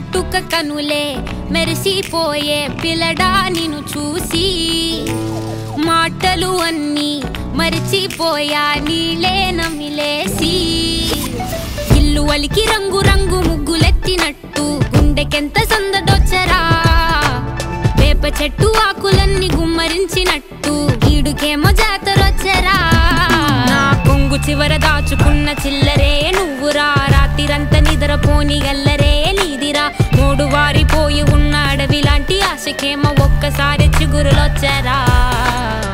కాటుక కనులే మెరిసిపోయే పిల్లడా నిన్ను చూసి మాటలు అన్నీ మరిచిపోయా నీలే నమిలేసి ఇల్లు వలికి రంగు రంగు ముగ్గులెత్తినట్టు గుండెకెంత సందడొచ్చరా వేప చెట్టు ఆకులన్నీ గుమ్మరించినట్టు ఈడుకేమో జాతరొచ్చరా నా కొంగు చివర దాచుకున్న చిల్లరే నువ్వురా రాత్రిరంతా నిద్రపోని గల్లరే నీదిరా మూడు వారిపోయి ఉన్న అడవి లాంటి ఆశకేమో ఒక్కసారి చిగురులొచ్చరా